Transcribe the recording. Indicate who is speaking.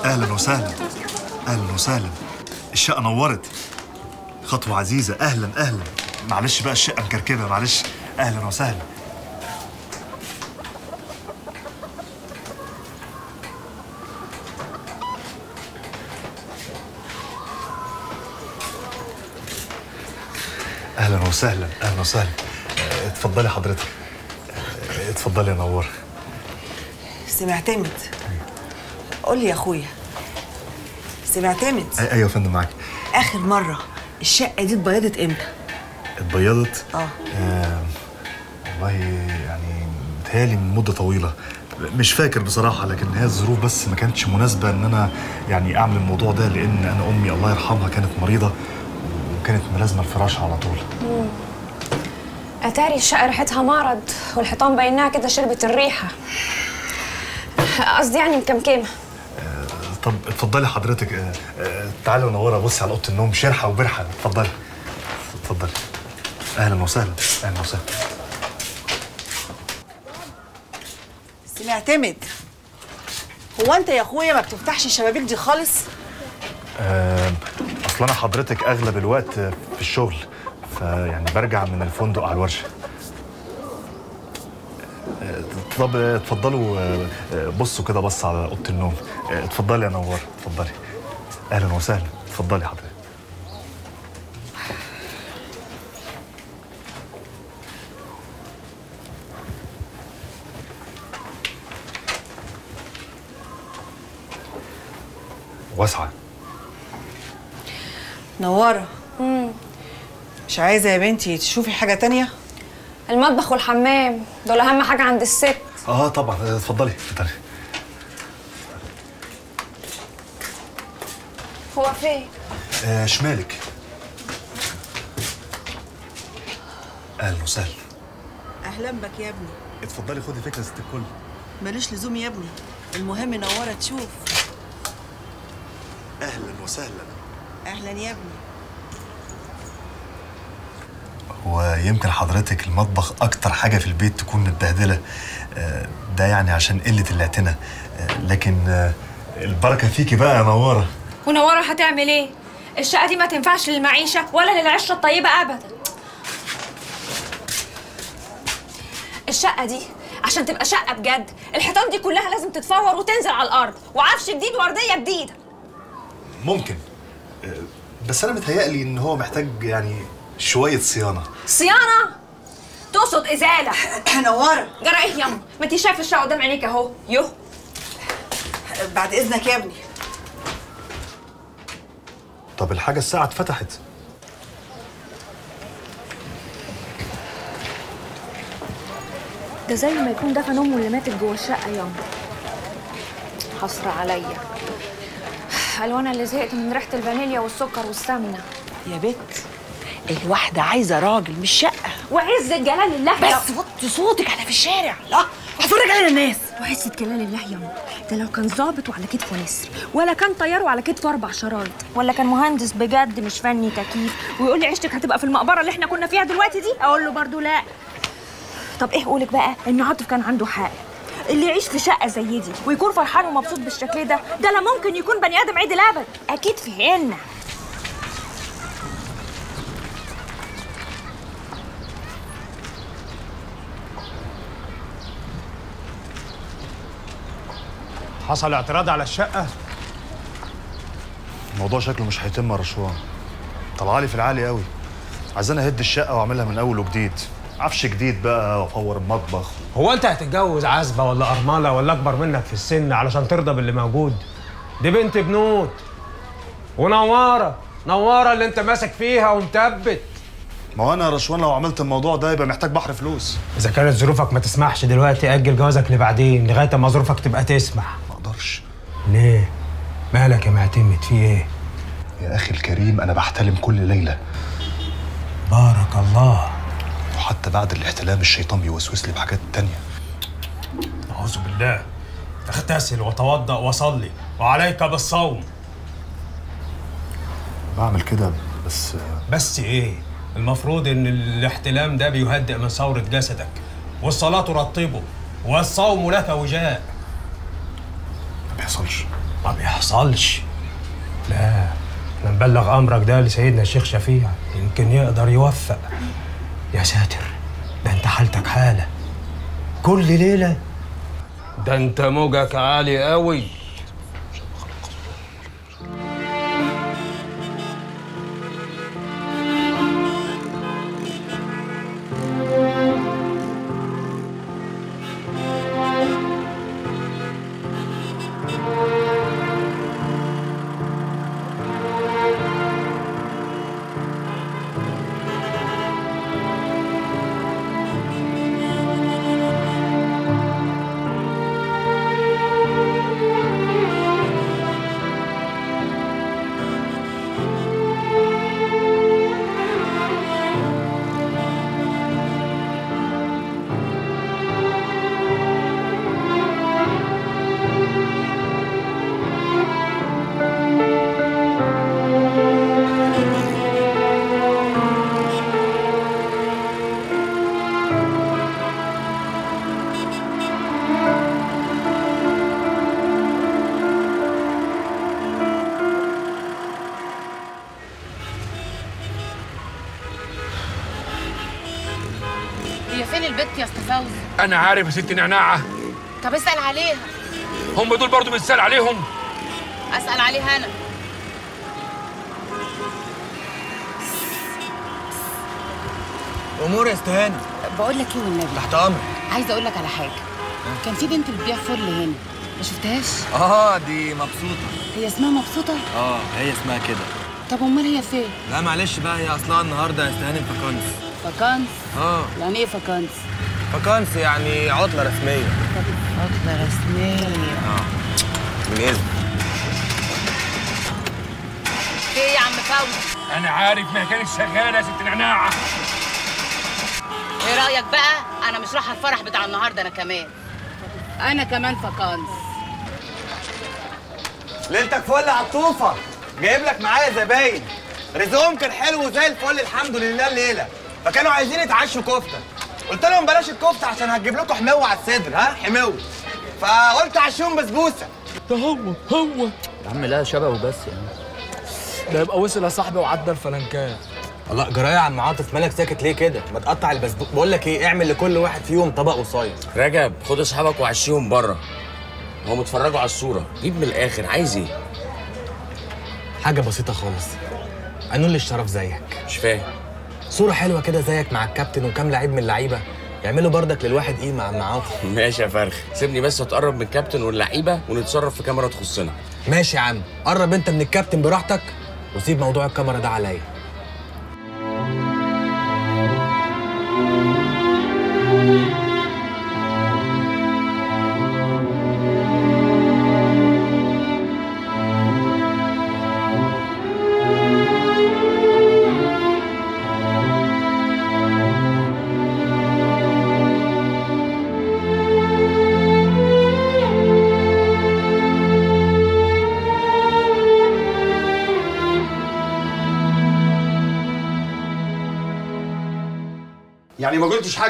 Speaker 1: اهلا وسهلا اهلا وسهلا الشقه نورت خطوه عزيزه اهلا اهلا معلش بقى الشقه مكركبه معلش اهلا وسهلا اهلا وسهلا اهلا وسهلا آه، اتفضلي حضرتك آه، اتفضلي يا نور
Speaker 2: سمعتمد قول لي يا اخويا سمعتمد
Speaker 1: أي- ايوه يا فندم معاك
Speaker 2: اخر مره الشقه دي اتبيضت امتى
Speaker 1: اتبيضت
Speaker 2: اه
Speaker 1: آه والله يعني متهيألي من مدة طويلة مش فاكر بصراحة لكن هي الظروف بس ما كانتش مناسبة إن أنا يعني أعمل الموضوع ده لأن أنا أمي الله يرحمها كانت مريضة وكانت ملازمة الفراش على طول
Speaker 3: اتاري الشقه ريحتها معرض والحيطان بايناها كده شربت الريحه قصدي يعني مكمكمه
Speaker 1: طب اتفضلي حضرتك آه، آه، تعالي ونورة بصي على أوضة النوم شرحة وبرحة اتفضلي اتفضلي أهلا وسهلا أهلا وسهلا
Speaker 2: سمعتمد هو انت يا اخويا ما بتفتحش الشبابيك دي خالص
Speaker 1: آه، اصل انا حضرتك اغلب الوقت في الشغل فيعني برجع من الفندق على الورشه آه، طب آه، اتفضلوا آه، آه، بصوا كده بص على اوضه النوم آه، اتفضلي يا نوار اتفضلي اهلا وسهلا اتفضلي حضرتك واسعه
Speaker 2: نوره مش عايزه يا بنتي تشوفي حاجه تانية
Speaker 3: المطبخ والحمام دول اهم حاجه عند الست
Speaker 1: اه طبعا آه، اتفضلي اتفضلي
Speaker 3: هو فين
Speaker 1: آه شمالك اهلا وسهلا
Speaker 2: اهلا بك يا ابني
Speaker 1: اتفضلي خدي فكره ست الكل
Speaker 2: ملوش لزوم يا ابني المهم نوره تشوف
Speaker 1: اهلا وسهلا
Speaker 2: اهلا يا ابني
Speaker 1: هو يمكن حضرتك المطبخ اكتر حاجه في البيت تكون متبهدله آه، ده يعني عشان قله الاعتناء آه، لكن آه، البركه فيكي بقى يا نوره
Speaker 3: ونوره هتعمل ايه الشقه دي ما تنفعش للمعيشه ولا للعشره الطيبه ابدا الشقه دي عشان تبقى شقه بجد الحيطان دي كلها لازم تتفور وتنزل على الارض وعفش جديد وارضيه جديده
Speaker 1: ممكن آه، بس انا متهيألي ان هو محتاج يعني شويه صيانه
Speaker 3: صيانه تقصد ازاله
Speaker 2: نوره
Speaker 3: جرى ايه ياما ما انت شايف الشقه قدام عينيك اهو يوه
Speaker 2: بعد اذنك يا ابني
Speaker 1: طب الحاجه الساعه اتفتحت
Speaker 3: ده زي ما يكون دفن امه اللي ماتت جوه الشقه ياما حسره عليا قالوا انا اللي زهقت من ريحه الفانيليا والسكر والسمنه
Speaker 2: يا بت الواحده عايزه راجل مش شقه
Speaker 3: وعز جلال الله يا-
Speaker 2: بس وطي صوتك احنا في الشارع لا هتفرج على الناس
Speaker 3: وعزة جلال الله ياما ده لو كان ظابط وعلى كتفه نسر ولا كان طيار وعلى كتفه اربع شرايط ولا كان مهندس بجد مش فني تكييف ويقول لي عيشتك هتبقى في المقبره اللي احنا كنا فيها دلوقتي دي اقول له برضو لا طب ايه قولك بقى ان عاطف كان عنده حق اللي يعيش في شقه زي دي ويكون فرحان ومبسوط بالشكل ده ده لا ممكن يكون بني ادم عيد الابد اكيد فهمنا
Speaker 4: حصل اعتراض على الشقة
Speaker 1: الموضوع شكله مش هيتم يا رشوان طلع لي في العالي قوي عايزين اهد الشقه واعملها من اول وجديد عفش جديد بقى واطور المطبخ
Speaker 4: هو انت هتتجوز عزبة ولا أرملة ولا أكبر منك في السن علشان ترضى باللي موجود دي بنت بنوت ونوارة نوارة اللي انت ماسك فيها ومثبت
Speaker 1: ما هو انا يا رشوان لو عملت الموضوع ده يبقى محتاج بحر فلوس
Speaker 4: إذا كانت ظروفك ما تسمحش دلوقتي أجل جوازك لبعدين لغاية ما ظروفك تبقى تسمح
Speaker 1: ما اقدرش
Speaker 4: ليه؟ مالك يا معتمد في إيه؟
Speaker 1: يا اخي الكريم انا بحتلم كل ليله
Speaker 4: بارك الله
Speaker 1: وحتى بعد الاحتلام الشيطان بيوسوس لي بحاجات تانية
Speaker 4: أعوذ بالله اغتسل وتوضأ وصلي وعليك بالصوم
Speaker 1: بعمل كده بس
Speaker 4: بس ايه المفروض ان الاحتلام ده بيهدئ من ثورة جسدك والصلاة ترطبه والصوم لك وجاء
Speaker 1: ما بيحصلش
Speaker 4: ما بيحصلش لا انا مبلغ امرك ده لسيدنا الشيخ شفيع يمكن يقدر يوفق يا ساتر ده انت حالتك حاله كل ليله ده انت موجك عالي قوي
Speaker 5: هي فين البت يا استاذ فوزي
Speaker 6: انا عارف يا ست نعناعه
Speaker 5: طب اسال عليها
Speaker 6: هم دول برضو بنسال عليهم
Speaker 5: اسال عليها انا
Speaker 7: امور يا استهانه
Speaker 5: بقول لك ايه والنبي
Speaker 7: تحت امرك
Speaker 5: عايزه اقول لك على حاجه كان في بنت بتبيع فل هنا ما شفتهاش
Speaker 7: اه دي مبسوطه
Speaker 5: هي اسمها مبسوطه
Speaker 7: اه هي اسمها كده
Speaker 5: طب امال هي فين
Speaker 7: لا معلش بقى هي اصلها النهارده يا استهانه فاكانس
Speaker 5: فاكانس
Speaker 7: اه
Speaker 5: يعني ايه فاكانس
Speaker 7: فاكانس يعني عطله رسميه
Speaker 5: عطله رسميه
Speaker 7: من اذن
Speaker 5: في ايه يا عم فوزي
Speaker 6: انا عارف ما كانت شغاله يا ست نعناعه
Speaker 5: ايه رايك بقى انا مش رايحه الفرح بتاع النهارده انا كمان انا كمان فاكانس
Speaker 7: ليلتك فل عطوفه جايب لك معايا زباين رزقهم كان حلو زي الفل الحمد لله الليله فكانوا عايزين يتعشوا كفته قلت لهم بلاش الكفته عشان هتجيب لكم حموه على الصدر ها حموه فقلت عشيهم بسبوسه
Speaker 8: ده هو هو يا عم لا شبهه بس يعني ده يبقى وصل يا صاحبي وعدى الفلنكات
Speaker 7: الله جرايه يا عم عاطف مالك ساكت ليه كده ما تقطع البسبوسه بقول لك ايه اعمل لكل واحد فيهم طبق قصير
Speaker 9: رجب خد اصحابك وعشيهم بره هم اتفرجوا على الصوره جيب من الاخر عايز ايه
Speaker 7: حاجه بسيطه خالص انول الشرف زيك
Speaker 9: مش فاهم
Speaker 7: صوره حلوه كده زيك مع الكابتن وكام لعيب من اللعيبه يعملوا بردك للواحد قيمه يا عم عاطف
Speaker 9: ماشي يا فرخ سيبني بس اتقرب من الكابتن واللعيبه ونتصرف في كاميرا تخصنا
Speaker 7: ماشي يا عم قرب انت من الكابتن براحتك وسيب موضوع الكاميرا ده عليا
Speaker 10: يعني ما قلتش حاجه